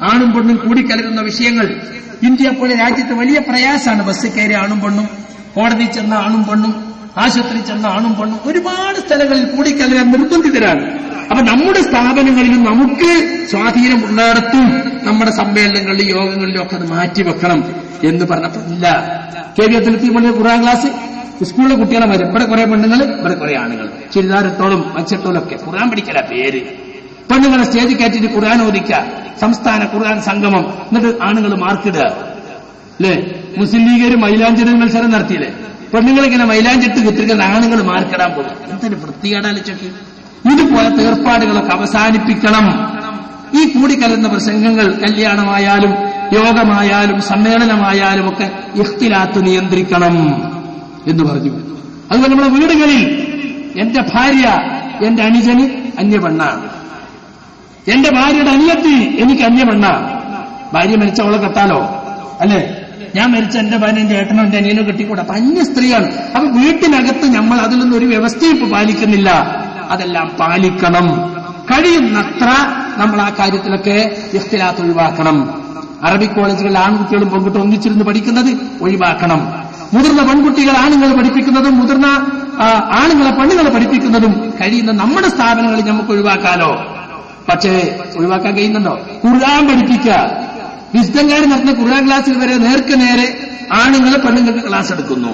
ആണും പെണ്ണും കൂടിക്കലരുന്ന വിഷയങ്ങൾ ഇന്ത്യ പോലെ രാജ്യത്ത് വലിയ പ്രയാസമാണ് ബസ് കയറി ആണും പെണ്ണും കോടതി ചെന്ന ആണും പെണ്ണും ആശുപത്രി ചെന്ന ആണും പെണ്ണും ഒരുപാട് സ്ഥലങ്ങളിൽ കൂടിക്കലരാൻ നിർബന്ധിതരാണ് അപ്പൊ നമ്മുടെ സ്ഥാപനങ്ങളിലും നമുക്ക് സ്വാധീനമുള്ളിടത്തും നമ്മുടെ സമ്മേളനങ്ങളിലും യോഗങ്ങളിലും ഒക്കെ അത് മാറ്റിവെക്കണം എന്ന് പറഞ്ഞപ്പോ ഇല്ല K V Abdul Latheef Quran class സ്കൂളിലെ കുട്ടികളെ വരും ഇവിടെ കുറെ പെണ്ണുങ്ങൾ ഇവിടെ കുറെ ആണുങ്ങൾ ചുരിദാറിട്ടോളും മച്ചിട്ടോളും ഒക്കെ ഖുറാൻ പഠിക്കല പേര് പെണ്ണുങ്ങളെ സ്റ്റേജിൽ കയറ്റിട്ട് ഖുർആൻ ഓദിക്കുക സംസ്ഥാന ഖുർആൻ സംഗമം എന്നിട്ട് ആണുങ്ങൾ മാർക്കിടുക അല്ലേ മുസ്ലിം ലീഗര് മൈലാഞ്ചിടൽ മത്സരം നടത്തിയില്ലേ പെണ്ണുങ്ങൾ ഇങ്ങനെ മൈലാഞ്ചിട്ട് കുത്തിരിക്കുന്ന ആണുങ്ങൾ മാർക്കിടാൻ പോകും എന്തൊരു വൃത്തികേടാലോചൊക്കെ ഇതുപോലത്തെ ഏർപ്പാടുകളൊക്കെ അവസാനിപ്പിക്കണം ഈ കൂടിക്കലർന്ന പ്രസംഗങ്ങൾ കല്യാണമായാലും യോഗമായാലും സമ്മേളനമായാലും ഒക്കെ ഇഖ്തിലാത്ത് നിയന്ത്രിക്കണം എന്ന് പറഞ്ഞു അതുപോലെ നമ്മുടെ വീടുകളിൽ എന്റെ ഭാര്യ എന്റെ അനുജന് അന്യപെണ്ണാണ് എന്റെ ഭാര്യയുടെ അനിയത്തി എനിക്ക് അന്യപെണ്ണ ഭാര്യ മരിച്ച അവളെ കെട്ടാലോ അല്ലേ ഞാൻ മരിച്ച എന്റെ ഭാര്യ എന്റെ ഏട്ടനോ എന്റെ അനിയനോ കെട്ടിക്കൂടാ അപ്പൊ അന്യ സ്ത്രീയാണ് അപ്പൊ വീട്ടിനകത്ത് നമ്മൾ അതിലൊന്നും ഒരു വ്യവസ്ഥയും ഇപ്പൊ പാലിക്കുന്നില്ല അതെല്ലാം പാലിക്കണം കഴിയുന്നത്ര നമ്മൾ ആ കാര്യത്തിലൊക്കെ ഇഖ്തിലാത്ത് ഒഴിവാക്കണം അറബിക് കോളേജുകളിൽ ആൺകുട്ടികളും പെൺകുട്ടികളും ഒന്നിച്ചിരുന്ന് പഠിക്കുന്നത് ഒഴിവാക്കണം മുതിർന്ന പെൺകുട്ടികൾ ആണുങ്ങൾ പഠിപ്പിക്കുന്നതും മുതിർന്ന ആ, ആണുങ്ങളെ പെണ്ണുങ്ങളെ പഠിപ്പിക്കുന്നതും കഴിയുന്ന നമ്മുടെ സ്ഥാപനങ്ങളിൽ നമുക്ക് ഒഴിവാക്കാലോ പക്ഷേ ഒഴിവാക്കാൻ കഴിയുന്നുണ്ടോ ഖുർആൻ പഠിപ്പിക്കുക വിശുദ്ധങ്കാരി നടത്തുന്ന ഖുർആൻ ക്ലാസ്സിൽ വരെ നേർക്ക് നേരെ ആണുങ്ങൾ പെണ്ണുങ്ങൾക്ക് ക്ലാസ് എടുക്കുന്നു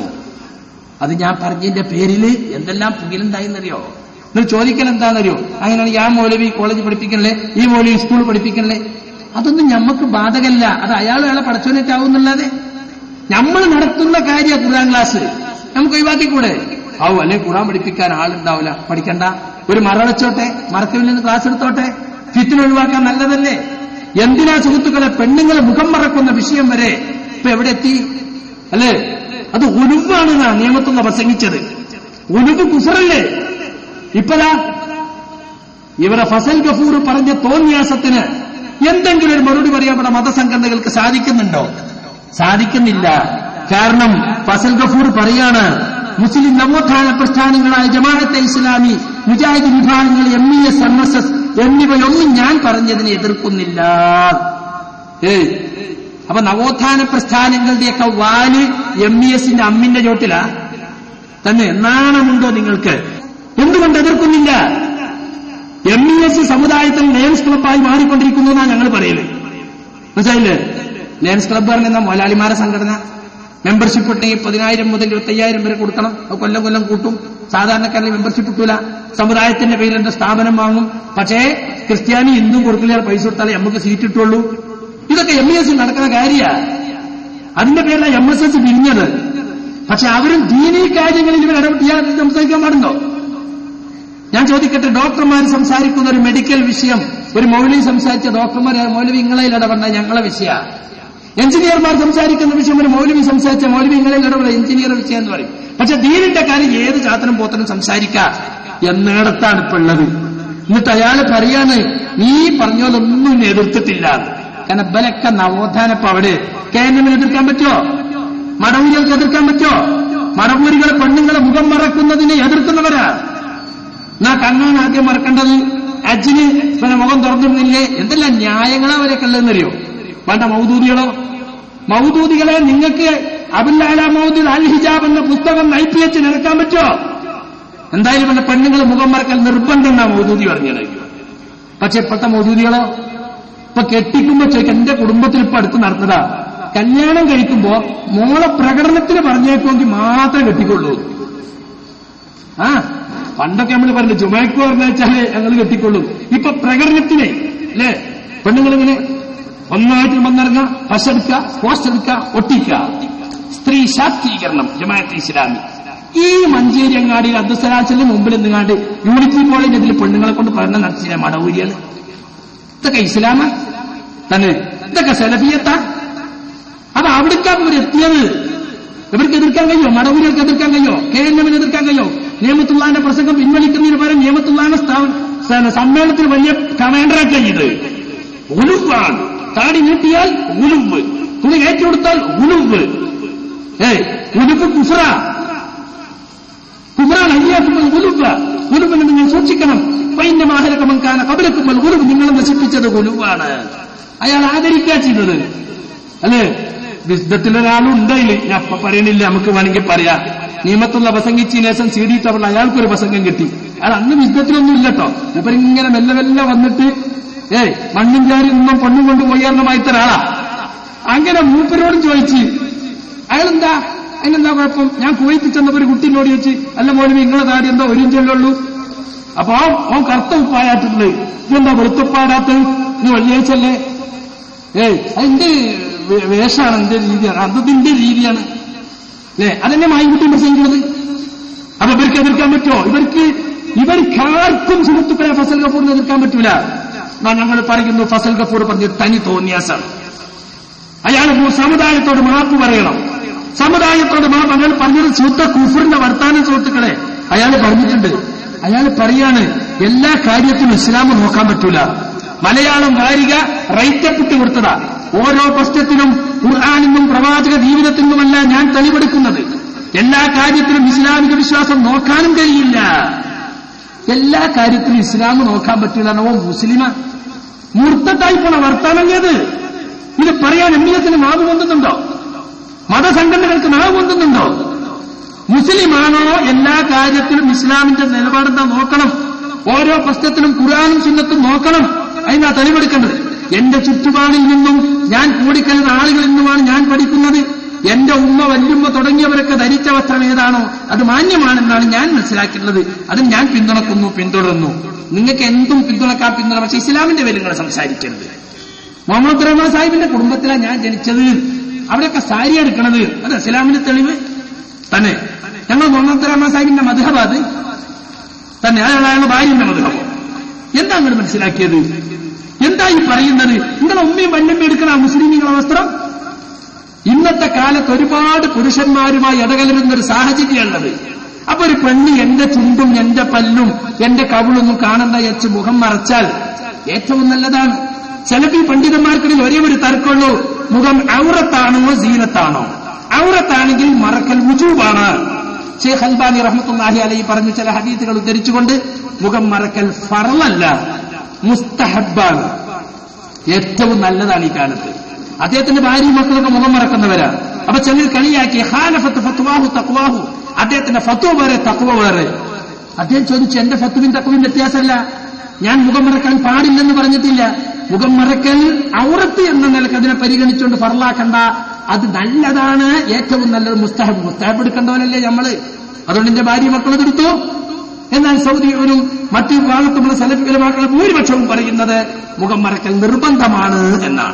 അത് ഞാൻ പറഞ്ഞതിന്റെ പേരിൽ എന്തെല്ലാം പുകിലുണ്ടായിന്നറിയോ നിങ്ങൾ ചോദിക്കൽ എന്താണെന്നറിയോ അങ്ങനെയാണെങ്കിൽ ആ മൗലവി കോളേജ് പഠിപ്പിക്കണല്ലേ ഈ മൗലവി സ്കൂൾ പഠിപ്പിക്കണല്ലേ അതൊന്നും ഞമ്മക്ക് ബാധകല്ല അത് അയാൾ അയാളെ പടച്ചോനേറ്റാവുന്നല്ലാതെ നമ്മൾ നടത്തുന്ന കാര്യ ഖുർആൻ ക്ലാസ് നമുക്ക് ഒഴിവാക്കിക്കൂടെ ആവും അല്ലെ ഖുർആൻ പഠിപ്പിക്കാൻ ആളുണ്ടാവില്ല പഠിക്കണ്ട ഒരു മറവച്ചോട്ടെ മറക്കവിൽ നിന്ന് ക്ലാസ് എടുത്തോട്ടെ ഫിറ്റിന് ഒഴിവാക്കാൻ നല്ലതല്ലേ എന്തിനാ സുഹൃത്തുക്കളെ പെണ്ണുങ്ങളെ മുഖം മറക്കുന്ന വിഷയം വരെ ഇപ്പൊ എവിടെ എത്തി അല്ലേ അത് ഉലുവാണ് നാ നിയമത്തുനിന്ന് പ്രസംഗിച്ചത് ഉലുവ് കുസറല്ലേ ഇപ്പതാ ഇവരെ ഫസൽ ഗഫൂർ പറഞ്ഞ തോന്നിയാസത്തിന് എന്തെങ്കിലും ഒരു മറുപടി പറയാൻ ഇവിടെ മതസംഘടനകൾക്ക് സാധിക്കുന്നുണ്ടോ സാധിക്കുന്നില്ല കാരണം ഫസൽ ഗഫൂർ പറയാണ് മുസ്ലിം നവോത്ഥാന പ്രസ്ഥാനങ്ങളായ ജമാഅത്തെ ഇസ്ലാമി മുജാഹിദ് വിഭാഗങ്ങൾ M E S M S S എന്നിവയൊന്നും ഞാൻ പറഞ്ഞതിനെ എതിർക്കുന്നില്ല ഏയ് അപ്പൊ നവോത്ഥാന പ്രസ്ഥാനങ്ങളുടെയൊക്കെ വാല് എം ഇ എസിന്റെ അമ്മിന്റെ ചോട്ടിലാ തന്നെ നാണമുണ്ടോ നിങ്ങൾക്ക് എന്തുകൊണ്ട് എതിർക്കുന്നില്ല എം ഇ എസ് സമുദായത്തിൽ ലയൻസ് ക്ലബ്ബായി മാറിക്കൊണ്ടിരിക്കുന്നു എന്നാണ് ഞങ്ങൾ പറയല് മനസ്സിലായില്ലേ ലയൻസ് ക്ലബ്ബ് പറഞ്ഞ മൊലാലിമാരെ സംഘടന മെമ്പർഷിപ്പ് ഇട്ടെങ്കിൽ പതിനായിരം മുതൽ ഇരുപത്തയ്യായിരം വരെ കൊടുക്കണം അത് കൊല്ലം കൊല്ലം കൂട്ടും സാധാരണക്കാരിൽ മെമ്പർഷിപ്പ് കിട്ടൂല സമുദായത്തിന്റെ പേരിൽ എന്റെ സ്ഥാപനം വാങ്ങും പക്ഷേ ക്രിസ്ത്യാനി ഹിന്ദു കൊടുക്കില്ല പൈസ കൊടുത്താലേ നമുക്ക് സീറ്റ് കിട്ടുള്ളൂ ഇതൊക്കെ എം ഇ എസ് നടക്കുന്ന കാര്യ അതിന്റെ പേരിലാണ് എം എസ് എസ് പിരിഞ്ഞത് പക്ഷെ അവരും ദീനീ കാര്യങ്ങളിൽ ഇവർ ഇടപെട്ടിയാൽ സംസാരിക്കാൻ പാടുണ്ടോ ഞാൻ ചോദിക്കട്ടെ ഡോക്ടർമാർ സംസാരിക്കുന്ന ഒരു മെഡിക്കൽ വിഷയം ഒരു മൗലവി സംസാരിച്ച ഡോക്ടർമാർ മൗലവി ഇങ്ങളയിൽ ഇടപെട ഞങ്ങളെ വിഷയ എഞ്ചിനീയർമാർ സംസാരിക്കുന്ന വിഷയം ഒരു മൗലവി സംസാരിച്ച മൗലവി ഇങ്ങളയിൽ ഇടപെട എഞ്ചിനീയർ വിഷയം എന്ന് പറയും പക്ഷെ ദീനിന്റെ കാര്യം ഏത് ചാത്തനും പോത്തനും സംസാരിക്കാം എന്നിടത്താണ് ഇപ്പൊ ഉള്ളത് എന്നിട്ട് അയാൾ പറയാണ് നീ പറഞ്ഞോലൊന്നും എന്നെ എതിർത്തിട്ടില്ല കാരണം ബലക്ക നവോത്ഥാനപ്പ അവിടെ കേന്ദ്രമിന് എതിർക്കാൻ പറ്റുമോ മടവൂരികൾക്ക് എതിർക്കാൻ പറ്റുമോ മടവൂരികളെ പെണ്ണുങ്ങളെ മുഖം മറക്കുന്നതിനെ എതിർക്കുന്നവരാ എന്നാ കണ്ണാണ് ആദ്യം മറക്കേണ്ടത് അജിന് പിന്നെ മുഖം തുറന്നിരുന്നില്ലേ എന്തെല്ലാം ന്യായങ്ങളാ അവരൊക്കെ ഉള്ളതെന്നറിയോ വേണ്ട മൗദൂദികളോ മൗദൂദികളെ നിങ്ങൾക്ക് അബുല്ലാല മൗദൂദ് അൽ ഹിജാബ് എന്ന പുസ്തകം ഐ പി എച്ച് ഇറക്കാൻ പറ്റുമോ എന്തായാലും പിന്നെ പെണ്ണുങ്ങൾ മുഖം മറക്കൽ നിർബന്ധം എന്നാ മൗദൂദി പറഞ്ഞത് പക്ഷെ ഇപ്പോഴത്തെ മൗദൂദികളോ ഇപ്പൊ കെട്ടിക്കുമ്പോ ചോദിക്കും എന്റെ കുടുംബത്തിൽ ഇപ്പൊ അടുത്ത് നടന്നതാ കല്യാണം കഴിക്കുമ്പോ മോളെ പ്രകടനത്തിന് പറഞ്ഞേക്കുമെങ്കിൽ മാത്രമേ കെട്ടിക്കൊള്ളൂ ആ പണ്ടൊക്കെ നമ്മൾ പറഞ്ഞു ജുമാക്ക് പറഞ്ഞു വെച്ചാല് ഞങ്ങൾ കെട്ടിക്കൊള്ളും ഇപ്പൊ പ്രകടനത്തിനെ അല്ലേ പെണ്ണുങ്ങളിങ്ങനെ ഒന്നായിട്ട് വന്നിറങ്ങുക പശ എടുക്കുക പോസ്റ്റ് എടുക്കുക ഒട്ടിക്കുക സ്ത്രീ ശാക്തീകരണം ജമാഅത്ത് ഇസ്ലാമി ഈ മഞ്ചേരി അങ്ങാടിയിൽ അബ്ദുസലാച്ചലിന് മുമ്പിൽ നിന്നാണ്ട് യൂണിറ്റി കോളേജ് ഇതിൽ പെണ്ണുങ്ങളെ കൊണ്ട് പഠനം നടത്തിയ മടവൂരികൾ ഇതൊക്കെ ഇസ്ലാമ തന്നെ ഇതൊക്കെ സെലഫിയത്താ അപ്പൊ അവിടേക്കാ ഇവർ എത്തിയത് ഇവർക്ക് എതിർക്കാൻ കഴിയോ മടവൂരികൾക്ക് എതിർക്കാൻ കഴിയോ കെ എൻ എമ്മിന് എതിർക്കാൻ കഴിയോ നിയമത്തുള്ളാന്റെ പ്രസംഗം പിൻവലിക്കുന്നതിന് പകരം നിയമത്തുള്ളാന്റെ സ്ഥാപന സമ്മേളനത്തിൽ വലിയ കമാൻഡറാക്കി ഇത് ഉലുവാണ് താടി നീട്ടിയാൽ ഉലുവ് തുണി കയറ്റി കൊടുത്താൽ ഉലുവ് ഏ ഉലുവ് കുഫ്ര കുഫ്രാൻ അയ്യാക്കുമ്പോൾ ഉലുവ ഉലുവിനെ നിങ്ങൾ സൂക്ഷിക്കണം പൈന്റെ മാഹലക്കമൻകാന കബലക്കുമ്പോൾ ഉലുവ് നിങ്ങൾ നശിപ്പിച്ചത് ഉലുവാണ് അയാൾ ആദരിക്കുക ചെയ്തത് അല്ലേ വിശുദ്ധത്തിലൊരാളുണ്ടായില്ല ഞാൻ അപ്പൊ പറയണില്ല നമുക്ക് വേണമെങ്കിൽ പറയാം നിയമത്തുള്ള പ്രസംഗിച്ചതിന് ശേഷം സി ഡി ടവറിൽ അയാൾക്കൊരു പ്രസംഗം കിട്ടി അയാൾ അന്ന് വിശുദ്ധത്തിലൊന്നും ഇല്ലട്ടോ ഇവർ ഇങ്ങനെ മെല്ലെ മെല്ലെ വന്നിട്ട് ഏയ് മണ്ണും ചാരി നിന്നും പൊണ്ണും കൊണ്ട് പോയാർന്ന ഒരാളാ അങ്ങനെ മൂപ്പരോടും ചോദിച്ച് അയാളെന്താ അതിനെന്താ കുഴപ്പം ഞാൻ കുവൈത്ത് ചെന്നപ്പോ ഒരു കുട്ടീനോട് ചോദിച്ച് അല്ല മോനും നിങ്ങളെ താടി എന്താ ഒരു ഇഞ്ചല്ലേ ഉള്ളൂ അപ്പൊ ഓൻ ഓൻ കറുത്ത ഉപ്പായിട്ടുള്ളത് ഇതെന്താ വെളുത്തുപ്പാടാത്തത് നീ വെള്ളിയാഴ്ചല്ലേ ഏയ് അതിന്റെ വേ- വേഷമാണ് എന്റെ രീതിയാണ് അതിന്റെ രീതിയാണ് അല്ലേ അതെന്നെ മായിക്കുട്ടി പ്രസംഗിക്കുന്നത് അപ്പൊ ഇവർക്ക് എതിർക്കാൻ പറ്റുമോ ഇവർക്ക് ഇവർക്ക് ആർക്കും സുഹൃത്തുക്കളെ ഫസൽ ഗഫൂറിനെ എതിർക്കാൻ പറ്റൂല എന്നാ ഞങ്ങൾ പറയുന്നു ഫസൽ ഗഫൂർ പറഞ്ഞ തനി തോന്നിയാസാണ് അയാൾ സമുദായത്തോട് മാപ്പ് പറയണം സമുദായത്തോട് മാപ്പ് അയാൾ പറഞ്ഞത് ശുദ്ധ കുഫറിന്റെ വർത്താനം സുഹൃത്തുക്കളെ അയാൾ പറഞ്ഞിട്ടുണ്ട് അയാൾ പറയാണ് എല്ലാ കാര്യത്തിലും ഇസ്ലാം നോക്കാൻ പറ്റൂല മലയാളം വാരിക റൈറ്റപ്പിട്ട് കൊടുത്തതാ ഓരോ പ്രശ്നത്തിനും ഖുർആാനിന്നും പ്രവാചക ജീവിതത്തിൽ നിന്നുമല്ല ഞാൻ തെളിവെടുക്കുന്നത് എല്ലാ കാര്യത്തിലും ഇസ്ലാമിക വിശ്വാസം നോക്കാനും കഴിയില്ല എല്ലാ കാര്യത്തിലും ഇസ്ലാം നോക്കാൻ പറ്റില്ല ഓ മുസ്ലിമ മൂർത്തത്തായി പോണ വർത്താനം ഏത് ഇത് പറയാൻ എമ്മിയത്തിന് നാവ് പൊന്തുന്നുണ്ടോ മതസംഘടനകൾക്ക് നാവ് പൊന്തുന്നുണ്ടോ മുസ്ലിമാണോ എല്ലാ കാര്യത്തിലും ഇസ്ലാമിന്റെ നിലപാടെന്താ നോക്കണം ഓരോ പ്രശ്നത്തിലും ഖുർആാനും സുന്നത്തും നോക്കണം അതിനാ തെളിവെടുക്കേണ്ടത് എന്റെ ചുറ്റുപാടിൽ നിന്നും ഞാൻ കൂടിക്കലുന്ന ആളുകളിൽ നിന്നുമാണ് ഞാൻ പഠിക്കുന്നത് എന്റെ ഉമ്മ വല്യുമ്മ തുടങ്ങിയവരൊക്കെ ധരിച്ച വസ്ത്രം ഏതാണോ അത് മാന്യമാണെന്നാണ് ഞാൻ മനസ്സിലാക്കുന്നത് അത് ഞാൻ പിന്തുണക്കുന്നു പിന്തുടരുന്നു നിങ്ങൾക്ക് എന്തും പിന്തുണക്കാൻ പിന്തുണ പക്ഷെ ഇസ്ലാമിന്റെ പേര് നിങ്ങൾ സംസാരിക്കരുത് മുഹമ്മദ് റഹ്മാൻ സാഹിബിന്റെ കുടുംബത്തിലാണ് ഞാൻ ജനിച്ചത് അവിടെയൊക്കെ സാരി എടുക്കണത് അത് ഇസ്ലാമിന്റെ തെളിവ് തന്നെ ഞങ്ങൾ മുഹമ്മദ് റഹ്മാൻ സാഹിബിന്റെ മധുഹബാദ് തന്നെ അയാളാണ് ഭാര്യന്റെ മധുഹബോ എന്താ നിങ്ങൾ മനസ്സിലാക്കിയത് എന്താ ഈ പറയുന്നത് നിങ്ങളെ ഉമ്മയും വല്യമ്മയും എടുക്കണ മുസ്ലിമീങ്ങളെ വസ്ത്രം ഇന്നത്തെ കാലത്ത് ഒരുപാട് പുരുഷന്മാരുമായി ഇടകലരുന്ന ഒരു സാഹചര്യമുള്ളത് അപ്പൊ ഒരു പെണ്ണ് എന്റെ ചുണ്ടും എന്റെ പല്ലും എന്റെ കവിളൊന്നും കാണണ്ട വെച്ച് മുഖം മറച്ചാൽ ഏറ്റവും നല്ലതാണ് ചിലപ്പോ ഈ പണ്ഡിതന്മാർക്കിടയിൽ ഒരേ ഒരു തർക്കമുള്ളൂ മുഖം ഔറത്താണോ സീനത്താണോ ഔറത്താണെങ്കിൽ മറക്കൽ മുജൂബാണ് ഷെയ്ഖ് അൽബാനി റഹ്മത്തുല്ലാഹി അലൈ പറഞ്ഞ ചില ഹദീസുകൾ ഉദ്ധരിച്ചുകൊണ്ട് മുഖം മറക്കൽ ഫറലല്ല മുസ്തഹബാണ് ഏറ്റവും നല്ലതാണ് ഈ കാലത്ത് അദ്ദേഹത്തിന്റെ ഭാര്യയും മക്കളൊക്കെ മുഖം മറക്കുന്നവരാ അപ്പൊ ചിലർ കളിയാക്കി ഹാനഫത്ത് ഫത്വാഹു തക്വാഹു അദ്ദേഹത്തിന്റെ ഫത്വ വേറെ തക്വ വേറെ അദ്ദേഹം ചോദിച്ചു എന്റെ ഫത്വയും തക്വയും വ്യത്യാസമല്ല ഞാൻ മുഖം മറക്കാൻ പാടില്ലെന്ന് പറഞ്ഞിട്ടില്ല മുഖം മറക്കൽ ഔറത്ത് എന്ന നിലക്ക് അതിനെ പരിഗണിച്ചുകൊണ്ട് ഫറലാക്കണ്ട അത് നല്ലതാണ് ഏറ്റവും നല്ലത് മുസ്തഹബ് മുസ്തഹബ് എടുക്കേണ്ടവനല്ലേ നമ്മള് അതുകൊണ്ട് എന്റെ ഭാര്യ മക്കൾ എടുത്തു എന്നാൽ സൗദിയവരും മറ്റു ഭാഗത്തുമുള്ള സലഫികളുമാക്കൾ ഭൂരിപക്ഷവും പറയുന്നത് മുഖം മറക്കൽ നിർബന്ധമാണ് എന്നാണ്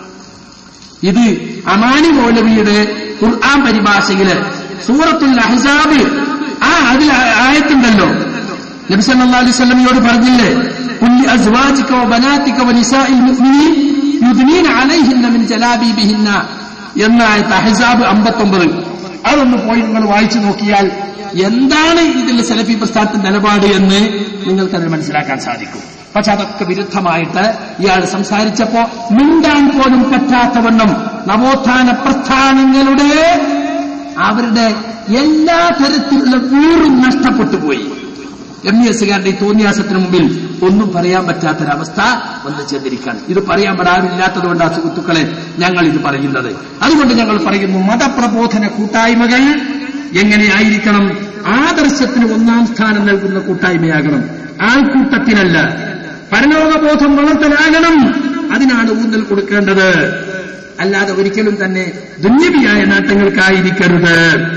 ഇത് അമാനി മൗലവിയുടെ ഖുർആൻ പരിഭാഷയില് സൂറത്തുൽ അഹ്സാബ് ആ അതിൽ ആയത്തുണ്ടല്ലോ നബി സല്ലല്ലാഹു അലൈഹി വസല്ലമയോട് പറഞ്ഞില്ലേ കുല്ലി അസ്വാജിക വ ബനാതിക വ നിസാഇൽ മുഅ്മിനീൻ യുദ്നീന അലൈഹിന്ന മിൻ ജലാബീബിഹിന്ന എന്ന ആയത്ത് അഹ്സാബ് 59 അതൊന്ന് പോയി നിങ്ങൾ വായിച്ചു നോക്കിയാൽ എന്താണ് ഇതിൽ സലഫി പ്രസ്ഥാനത്തിന്റെ നിലപാട് എന്ന് നിങ്ങൾക്കത് മനസ്സിലാക്കാൻ സാധിക്കും പക്ഷെ അതൊക്കെ വിരുദ്ധമായിട്ട് ഇയാൾ സംസാരിച്ചപ്പോ മിണ്ടാൻ പോലും പറ്റാത്തവണ്ണം നവോത്ഥാന പ്രസ്ഥാനങ്ങളുടെ അവരുടെ എല്ലാ തരത്തിലുള്ള വീറും നഷ്ടപ്പെട്ടു പോയി എം ഇ എസുകാരുടെ ഈ തോന്നിയാസത്തിന് മുമ്പിൽ ഒന്നും പറയാൻ പറ്റാത്തൊരവസ്ഥ വന്നു ചെന്നിരിക്കാൻ ഇത് പറയാൻ പെടാറില്ലാത്തതുകൊണ്ട് ആ സുഹൃത്തുക്കളെ ഞങ്ങൾ ഇത് പറയുന്നത് അതുകൊണ്ട് ഞങ്ങൾ പറയുന്നു മതപ്രബോധന കൂട്ടായ്മകൾ എങ്ങനെയായിരിക്കണം ആദർശത്തിന് ഒന്നാം സ്ഥാനം നൽകുന്ന കൂട്ടായ്മയാകണം ആൾക്കൂട്ടത്തിനല്ല പരലോകബോധം വളർത്തലാകണം അതിനാണ് ഊന്നൽ കൊടുക്കേണ്ടത് അല്ലാതെ ഒരിക്കലും തന്നെ ദുന്യവിയായ നേട്ടങ്ങൾക്കായിരിക്കരുത്